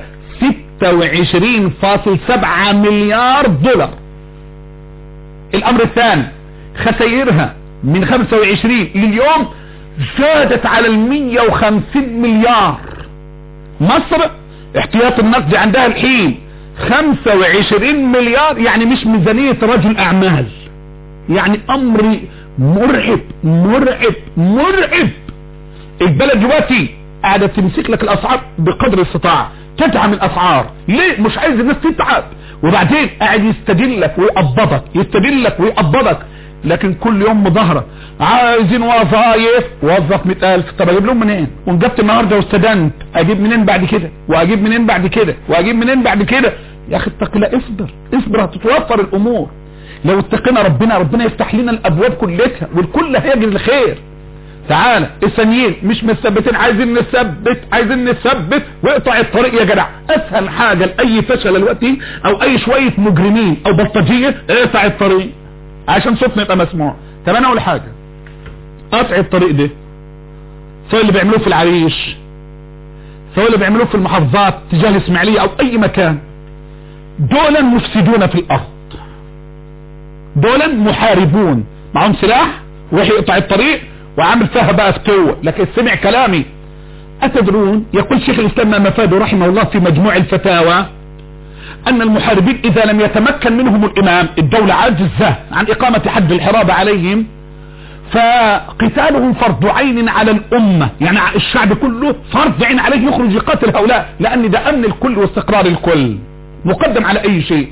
26.7 مليار دولار الامر الثاني خسائرها من 25 لليوم زادت على ال 150 مليار مصر احتياط النقد عندها الحين 25 مليار يعني مش ميزانية رجل اعمال يعني امر مرعب مرعب مرعب البلد دلوقتي قاعدة تمسك لك الاسعار بقدر الاستطاعة تدعم الاسعار ليه مش عايز الناس تتعب وبعدين قاعد يستدلك ويقبضك يستدلك ويقبضك لكن كل يوم مظاهرة عايزين وظايف وظف مئة الف طب اجيب لهم منين ونجبت النهاردة واستدنت اجيب منين بعد كده واجيب منين بعد كده واجيب منين بعد كده يا اخي اتق الله اصبر اصبر هتتوفر الامور لو اتقينا ربنا ربنا يفتح لنا الابواب كلها والكل هيجري الخير تعالى الثانيين مش مثبتين عايزين نثبت عايزين نثبت واقطع الطريق يا جدع اسهل حاجة لاي فشل دلوقتي او اي شوية مجرمين او بلطجية اقطع الطريق عشان صوتنا يبقى مسموع طب انا اقول حاجة قطع الطريق ده سواء اللي بيعملوه في العريش سواء اللي بيعملوه في المحافظات تجاه الاسماعيلية او اي مكان دولا مفسدون في الارض دولا محاربون معهم سلاح وراح يقطع الطريق وعامل فيها بقى فتوة لكن سمع كلامي أتدرون يقول شيخ الإسلام مفاده رحمه الله في مجموع الفتاوى أن المحاربين إذا لم يتمكن منهم الإمام الدولة عاجزة عن إقامة حد الحرابة عليهم فقتالهم فرض عين على الأمة يعني الشعب كله فرض عين عليه يخرج يقاتل هؤلاء لأن ده أمن الكل واستقرار الكل مقدم على أي شيء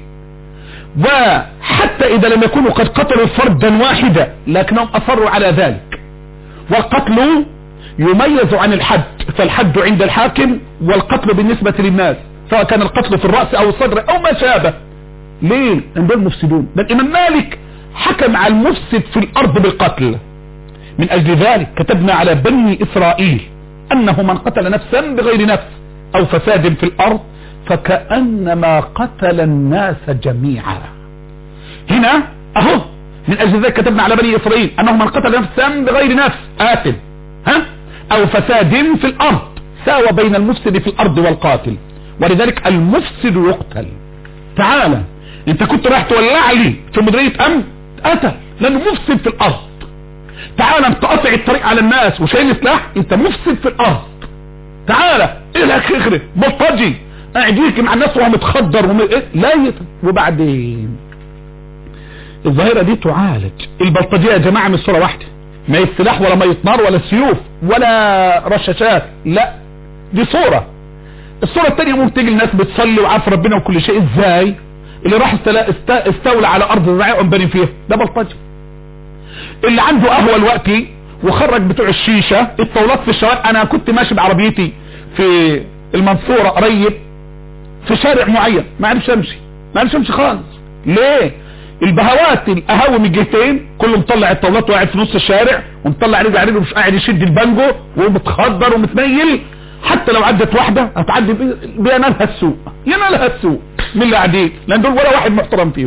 وحتى إذا لم يكونوا قد قتلوا فردا واحدا لكنهم أصروا على ذلك والقتل يميز عن الحد فالحد عند الحاكم والقتل بالنسبة للناس سواء كان القتل في الرأس او الصدر او ما شابه ليه ان دول مفسدون بل الامام مالك حكم على المفسد في الارض بالقتل من اجل ذلك كتبنا على بني اسرائيل انه من قتل نفسا بغير نفس او فساد في الارض فكأنما قتل الناس جميعا هنا اهو من اجل ذلك كتبنا على بني اسرائيل انه من قتل نفسا بغير نفس آثم ها او فساد في الارض ساوى بين المفسد في الارض والقاتل ولذلك المفسد يقتل تعالى انت كنت رايح تولع لي في مديرية امن قتل لانه مفسد في الارض تعالى انت قاطع الطريق على الناس وشايل سلاح انت مفسد في الارض تعالى ايه لك اخرب بلطجي قاعد يحكي مع الناس وهو متخدر وم... إيه؟ لا يتم وبعدين الظاهرة دي تعالج البلطجية يا جماعة مش صورة واحدة ما السلاح ولا مية نار ولا سيوف ولا رشاشات لا دي صورة الصورة التانية ممكن تيجي الناس بتصلي وعارف ربنا وكل شيء ازاي اللي راح استولى على ارض زراعية وانبني فيها ده بلطجي اللي عنده قهوة الوقتي وخرج بتوع الشيشة الطاولات في الشوارع انا كنت ماشي بعربيتي في المنصورة قريب في شارع معين ما عرفش امشي ما عرفش امشي خالص ليه البهوات القهاوي من الجهتين كله مطلع الطاولات وقاعد في نص الشارع ومطلع رجع رجله مش قاعد يشد البانجو ومتخدر ومتنيل حتى لو عدت واحدة هتعدي بينالها السوق ينالها السوق من اللي قاعدين لان دول ولا واحد محترم فيهم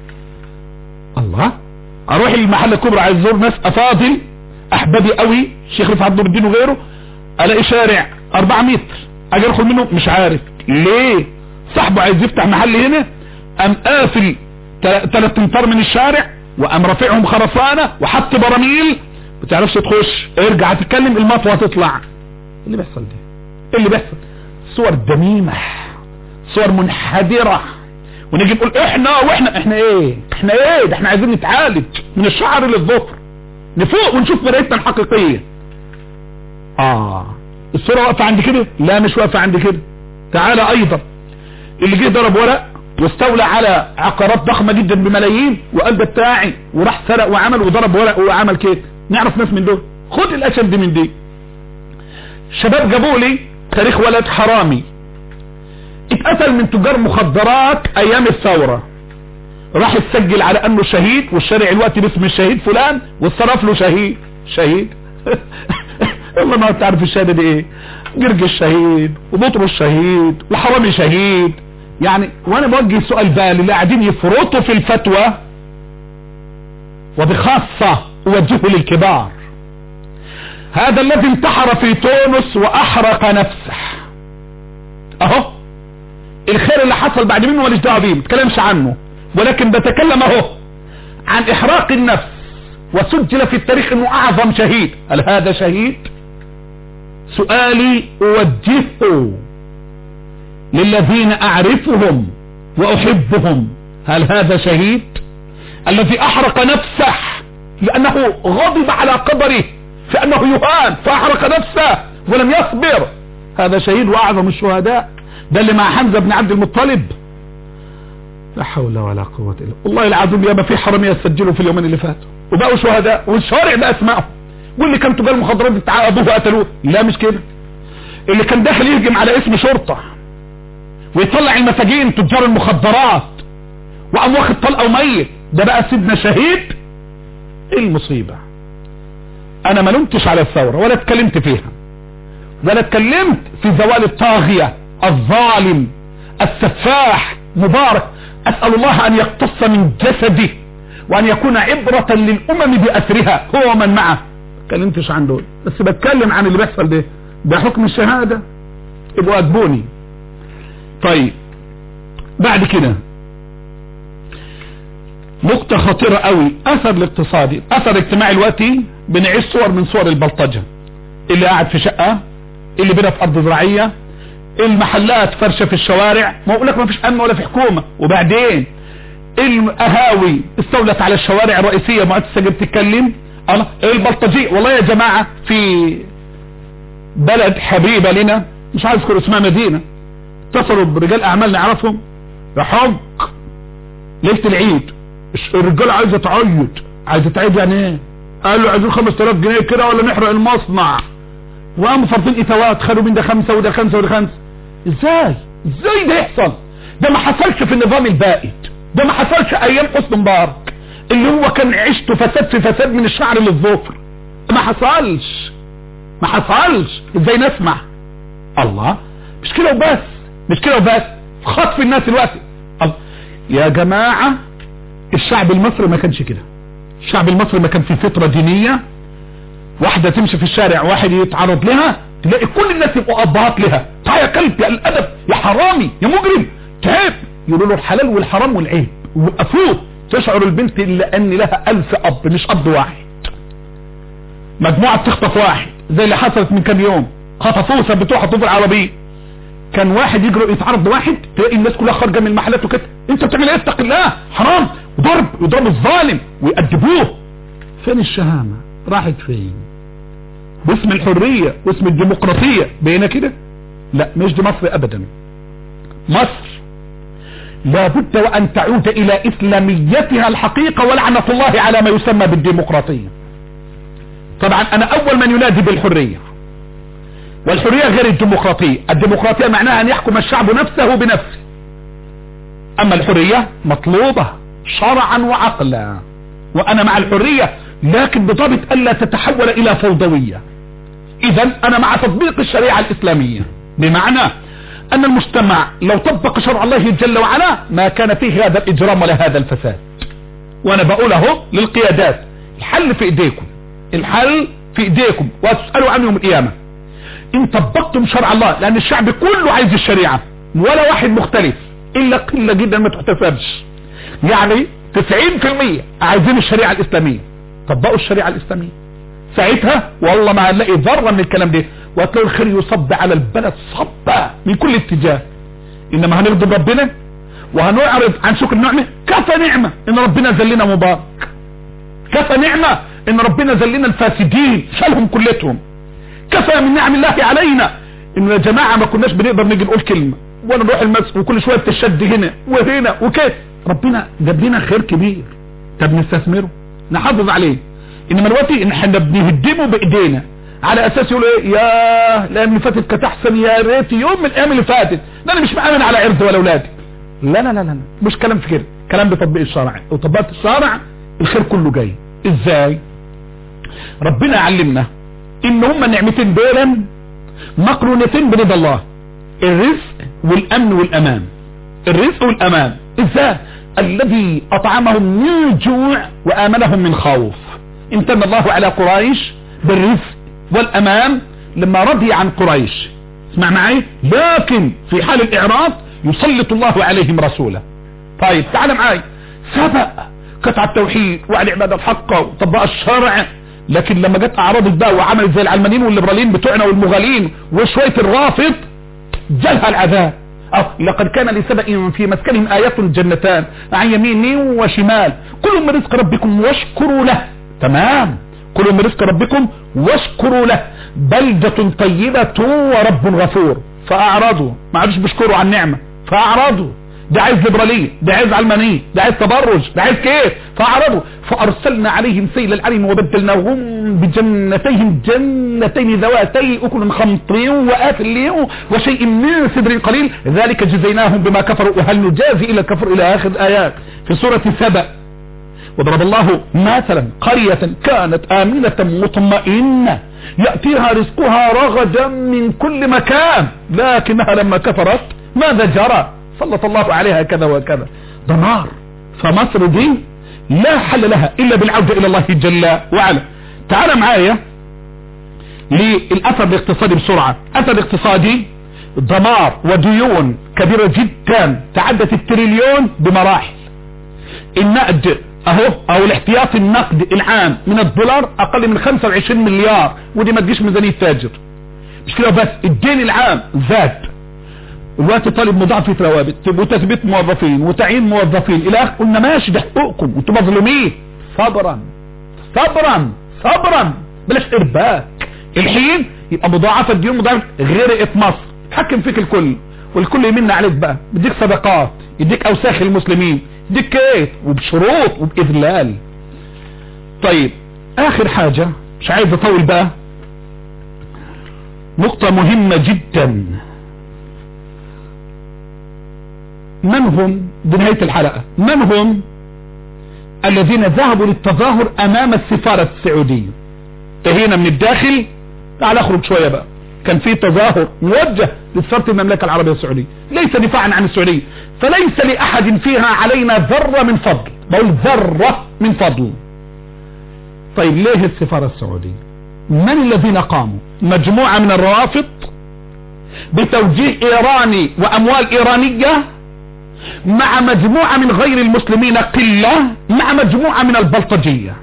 الله اروح المحل الكبرى عايز ازور ناس افاضل احبابي قوي الشيخ رفعت نور الدين وغيره الاقي شارع 4 متر اجي ادخل منه مش عارف ليه صاحبه عايز يفتح محل هنا قام قافل ثلاث امتار من الشارع وقام رافعهم خرسانة وحط براميل ما تعرفش تخش ارجع تتكلم المطوة تطلع اللي بيحصل ده اللي بيحصل صور دميمة صور منحدرة ونيجي نقول احنا واحنا احنا ايه احنا ايه ده احنا عايزين نتعالج من الشعر للظفر نفوق ونشوف مرايتنا الحقيقية اه الصورة واقفة عند كده لا مش واقفة عند كده تعالى ايضا اللي جه ضرب ورق واستولى على عقارات ضخمة جدا بملايين وقال ده بتاعي وراح سرق وعمل وضرب ورق وعمل كده نعرف ناس من دول خد الاشد من دي شباب جابوا لي تاريخ ولد حرامي اتقتل من تجار مخدرات ايام الثورة راح يسجل على انه شهيد والشارع الوقت باسم الشهيد فلان واتصرف له شهيد شهيد والله ما تعرف الشهادة دي ايه جرج الشهيد وبطرس الشهيد وحرامي شهيد يعني وانا بوجه سؤال بقى للي قاعدين يفرطوا في الفتوى وبخاصة اوجهه للكبار هذا الذي انتحر في تونس واحرق نفسه اهو الخير اللي حصل بعد منه ماليش دعوه بيه ما بتكلمش عنه ولكن بتكلم اهو عن احراق النفس وسجل في التاريخ انه اعظم شهيد هل هذا شهيد سؤالي اوجهه للذين اعرفهم واحبهم هل هذا شهيد الذي احرق نفسه لانه غضب على قدره فانه يهان فاحرق نفسه ولم يصبر هذا شهيد واعظم الشهداء ده اللي مع حمزة بن عبد المطلب لا حول ولا قوة الا والله العظيم ياما في حرامية سجلوا في اليومين اللي فاتوا وبقوا شهداء والشوارع ده اسمائهم واللي كان تجار مخدرات تعاقدوه وقتلوه لا مش كده اللي كان داخل يهجم على اسم شرطة ويطلع المساجين تجار المخدرات وقام واخد طلقه وميت ده بقى سيدنا شهيد ايه المصيبة انا ما لمتش على الثورة ولا اتكلمت فيها ولا اتكلمت في زوال الطاغية الظالم السفاح مبارك اسأل الله ان يقتص من جسده وان يكون عبرة للامم باثرها هو ومن معه اتكلمتش عن دول بس بتكلم عن اللي بيحصل ده ده حكم الشهادة ابقوا اجبوني طيب بعد كده نقطة خطيرة قوي اثر الاقتصادي اثر اجتماعي الوقتي بنعيش صور من صور البلطجة اللي قاعد في شقة اللي بنا في ارض زراعية المحلات فرشة في الشوارع ما اقول لك ما فيش امن ولا في حكومة وبعدين القهاوي استولت على الشوارع الرئيسية ما عدتش بتتكلم الله البلطجية والله يا جماعة في بلد حبيبة لنا مش عايز اذكر اسمها مدينة اتصلوا برجال اعمال نعرفهم يحج ليلة العيد الرجال عايزة تعيط عايزة تعيد يعني ايه قالوا عايزين 5000 جنيه كده ولا نحرق المصنع وقاموا فرضين اتوات خدوا من ده خمسة وده خمسة وده خمسة ازاي ازاي ده يحصل ده ما حصلش في النظام البائد ده ما حصلش ايام حسن مبارك اللي هو كان عيشته فساد في فساد من الشعر للظفر ما حصلش ما حصلش ازاي نسمع الله مش كده وبس مش كده وبس خطف الناس الوقت الله. يا جماعة الشعب المصري ما كانش كده الشعب المصري ما كان في فطرة دينية واحدة تمشي في الشارع واحد يتعرض لها تلاقي كل الناس يبقوا ابهات لها تعال يا كلب يا الادب يا حرامي يا مجرم تعب يقولوا له الحلال والحرام والعيب وقفوه تشعر البنت الا ان لها الف اب مش اب واحد مجموعة بتخطف واحد زي اللي حصلت من كام يوم خطفوه ثبتوه حطوه في العربية كان واحد يجرؤ يتعرض لواحد تلاقي الناس كلها خارجه من المحلات وكده انت بتعمل ايه اتق الله حرام وضرب ويضربوا الظالم ويأدبوه فين الشهامة راحت فين باسم الحرية واسم الديمقراطية بينا كده لا مش دي مصر ابدا مصر لابد وان تعود الى اسلاميتها الحقيقة ولعنة الله على ما يسمى بالديمقراطية طبعا انا اول من ينادي بالحرية والحرية غير الديمقراطية الديمقراطية معناها ان يحكم الشعب نفسه بنفسه اما الحرية مطلوبة شرعا وعقلا وانا مع الحرية لكن بضابط الا تتحول الى فوضوية اذا انا مع تطبيق الشريعة الاسلامية بمعنى ان المجتمع لو طبق شرع الله جل وعلا ما كان فيه هذا الاجرام ولا هذا الفساد وانا بقول اهو للقيادات الحل في ايديكم الحل في ايديكم وتسألوا عنه يوم القيامة ان طبقتم شرع الله لان الشعب كله عايز الشريعة ولا واحد مختلف الا قلة جدا ما تحتسبش يعني 90% عايزين الشريعة الاسلامية طبقوا الشريعة الاسلامية ساعتها والله ما هنلاقي ذرة من الكلام ده وهتلاقوا الخير يصب على البلد صبة من كل اتجاه انما هنغضب ربنا وهنعرض عن شكر النعمة كفى نعمة ان ربنا ذلنا مبارك كفى نعمة ان ربنا ذلنا الفاسدين شالهم كلتهم كفى من نعم الله علينا انه يا جماعة ما كناش بنقدر نيجي نقول كلمة ولا نروح المسجد وكل شوية تشد هنا وهنا وكيف ربنا جاب لنا خير كبير طب نستثمره نحافظ عليه انما دلوقتي ان احنا بنهدمه بايدينا على اساس يقولوا ايه يا الايام اللي فاتت كانت احسن يا ريت يوم من الايام اللي فاتت ده انا مش مأمن على عرض ولا اولادي لا لا لا لا مش كلام في كده كلام بتطبيق الشرع وطبقت الشرع الخير كله جاي ازاي ربنا علمنا ان هما النعمتين دولا مقرونتين برضا الله الرزق والامن والامان الرزق والامان ازاي الذي اطعمهم من جوع وامنهم من خوف امتن الله على قريش بالرزق والامان لما رضي عن قريش اسمع معي لكن في حال الاعراض يسلط الله عليهم رسوله طيب تعال معي سبق قطع التوحيد وعلى عبادة الحق وطبق الشرع لكن لما جت اعراض الدعوة وعملت زي العلمانيين والليبراليين بتوعنا والمغالين وشوية الرافض جالها العذاب أو لقد كان لسبأ في مسكنهم آيات جنتان عن يمين وشمال كلوا من رزق ربكم واشكروا له تمام كلوا من رزق ربكم واشكروا له بلدة طيبة ورب غفور فأعرضوا ما عادش بيشكروا عن النعمة فأعرضوا ده عايز ليبرالية ده عايز علمانية ده عايز تبرج ده عايز كيف فأعرضوا فأرسلنا عليهم سيل العلم وبدلناهم بجنتيهم جنتين ذواتي أكل خمط وآكل وشيء من سدر قليل ذلك جزيناهم بما كفروا وهل نجازي إلى الكفر إلى آخر الآيات في سورة سبأ وضرب الله مثلا قرية كانت آمنة مطمئنة يأتيها رزقها رغدا من كل مكان لكنها لما كفرت ماذا جرى سلط الله عليها كذا وكذا دمار فمصر دي لا حل لها إلا بالعودة إلى الله جل وعلا تعال معايا للأثر الاقتصادي بسرعة أثر اقتصادي دمار وديون كبيرة جدا تعدت التريليون بمراحل النقد اهو او الاحتياطي النقد العام من الدولار اقل من 25 مليار ودي ما تجيش ميزانيه تاجر مش كده بس الدين العام زاد الوقت طالب مضاعفة روابط وتثبيت موظفين وتعيين موظفين الى اخر قلنا ماشي ده حقوقكم وانتم مظلومين صبرا صبرا صبرا بلاش ارباك الحين يبقى مضاعفة الديون مضاعفة غرقت مصر تحكم فيك الكل والكل يمن عليك بقى بيديك صدقات يديك اوساخ المسلمين يديك كيف وبشروط وبإذلال طيب اخر حاجة مش عايز اطول بقى نقطة مهمة جدا من هم بنهاية الحلقة من هم الذين ذهبوا للتظاهر امام السفارة السعودية انتهينا من الداخل تعال اخرج شوية بقى كان في تظاهر موجه لسفارة المملكة العربية السعودية ليس دفاعا عن السعودية فليس لأحد فيها علينا ذرة من فضل بقول ذرة من فضل طيب ليه السفارة السعودية من الذين قاموا مجموعة من الروافض بتوجيه ايراني واموال ايرانية مع مجموعة من غير المسلمين قلة مع مجموعة من البلطجية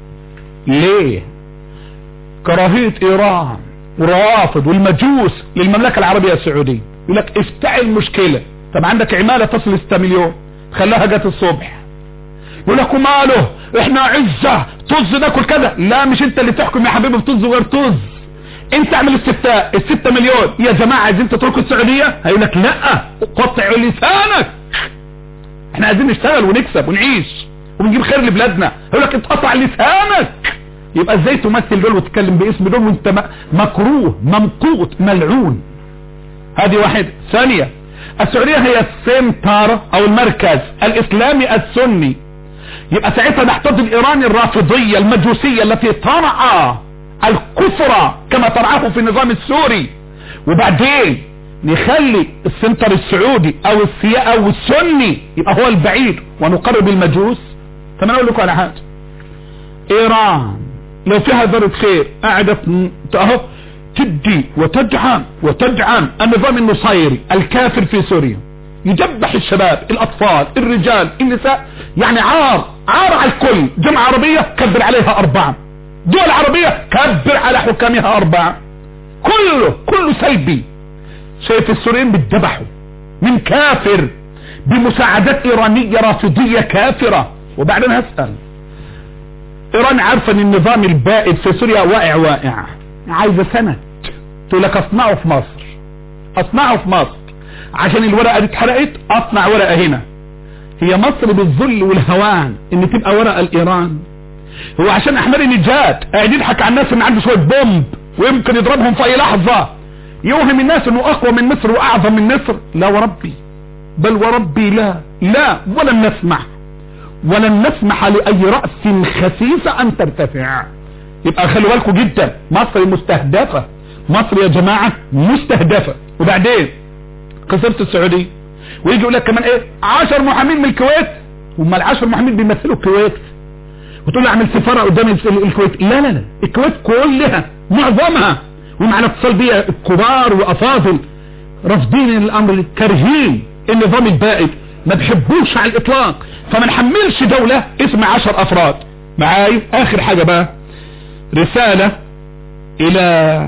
ليه كراهية ايران والروافض والمجوس للمملكة العربية السعودية يقول لك افتعل مشكلة طب عندك عمالة تصل 6 مليون خلاها جت الصبح يقول لك وماله احنا عزة طز ناكل كذا لا مش انت اللي تحكم يا حبيبي بطز غير طز انت اعمل استفتاء الستة مليون يا جماعة عايزين تتركوا السعودية هيقول لك لا قطع لسانك احنا عايزين نشتغل ونكسب ونعيش ونجيب خير لبلادنا يقول لك اتقطع لسانك يبقى ازاي تمثل دول وتتكلم باسم دول وانت مكروه ممقوت ملعون هذه واحدة ثانية السعودية هي السنتر او المركز الاسلامي السني يبقى ساعتها نحتاج الايراني الرافضية المجوسية التي ترعى الكفر كما ترعاه في النظام السوري وبعدين نخلي السنتر السعودي او السياء او السني يبقى هو البعيد ونقرب المجوس فانا اقول لكم على حاجة ايران لو فيها ذرة خير قاعدة اهو تدي وتدعم وتدعم النظام النصيري الكافر في سوريا يدبح الشباب الاطفال الرجال النساء يعني عار عار على الكل جمعة عربية كبر عليها اربعة دول عربية كبر على حكامها اربعة كله كله سلبي شايف السوريين بيتذبحوا من كافر بمساعدات ايرانية رافضية كافرة وبعدين هسأل ايران عارفة ان النظام البائد في سوريا واقع واقع عايزة سند تقول لك اصنعه في مصر اصنعه في مصر عشان الورقة دي اتحرقت اصنع ورقة هنا هي مصر بالذل والهوان ان تبقى ورقة الايران هو عشان احمد نجات قاعد يضحك على الناس ان عنده شوية بومب ويمكن يضربهم في اي لحظة يوهم الناس انه اقوى من مصر واعظم من مصر لا وربي بل وربي لا لا ولن نسمح ولن نسمح لأي رأس خسيسة أن ترتفع يبقى خلوا بالكم جدا مصر مستهدفة مصر يا جماعة مستهدفة وبعدين قصرت السعودية ويجي يقول لك كمان ايه عشر محامين من الكويت هم العشر محامين بيمثلوا الكويت وتقول له اعمل سفارة قدام الكويت لا لا لا الكويت كلها معظمها ومعنا اتصال بيها كبار وافاضل رافضين الامر كارهين النظام البائد ما بحبوش على الاطلاق فما نحملش دولة اسم عشر افراد معاي اخر حاجة بقى رسالة الى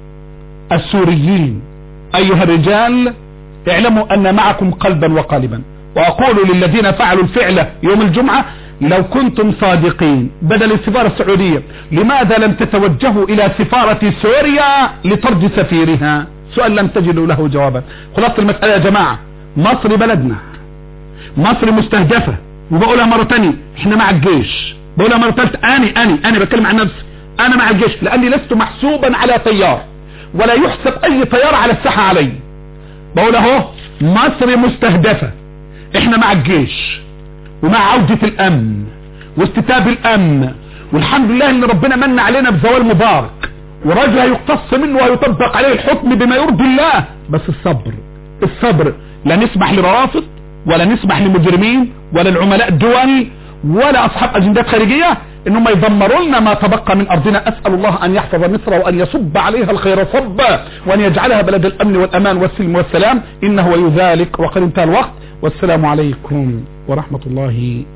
السوريين ايها الرجال اعلموا ان معكم قلبا وقالبا واقول للذين فعلوا الفعل يوم الجمعة لو كنتم صادقين بدل السفارة السعودية لماذا لم تتوجهوا الى سفارة سوريا لطرد سفيرها سؤال لم تجدوا له جوابا خلاصة المسألة يا جماعة مصر بلدنا مصر مستهدفة وبقولها مرة تانية احنا مع الجيش بقولها مرة ثالثة اني اني انا بتكلم عن نفسي انا مع الجيش لاني لست محسوبا على طيار ولا يحسب اي طيار على الساحة علي بقول اهو مصر مستهدفة احنا مع الجيش ومع عودة الامن واستتاب الامن والحمد لله ان ربنا من علينا بزوال مبارك ورجل يقتص منه ويطبق عليه الحكم بما يرضي الله بس الصبر الصبر لا نسمح لروافض ولا نسمح لمجرمين ولا العملاء الدول ولا اصحاب اجندات خارجية انهم يدمروا لنا ما تبقى من ارضنا اسأل الله ان يحفظ مصر وان يصب عليها الخير صبا وان يجعلها بلد الامن والامان والسلم والسلام انه ولي ذلك وقد انتهى الوقت والسلام عليكم ورحمة الله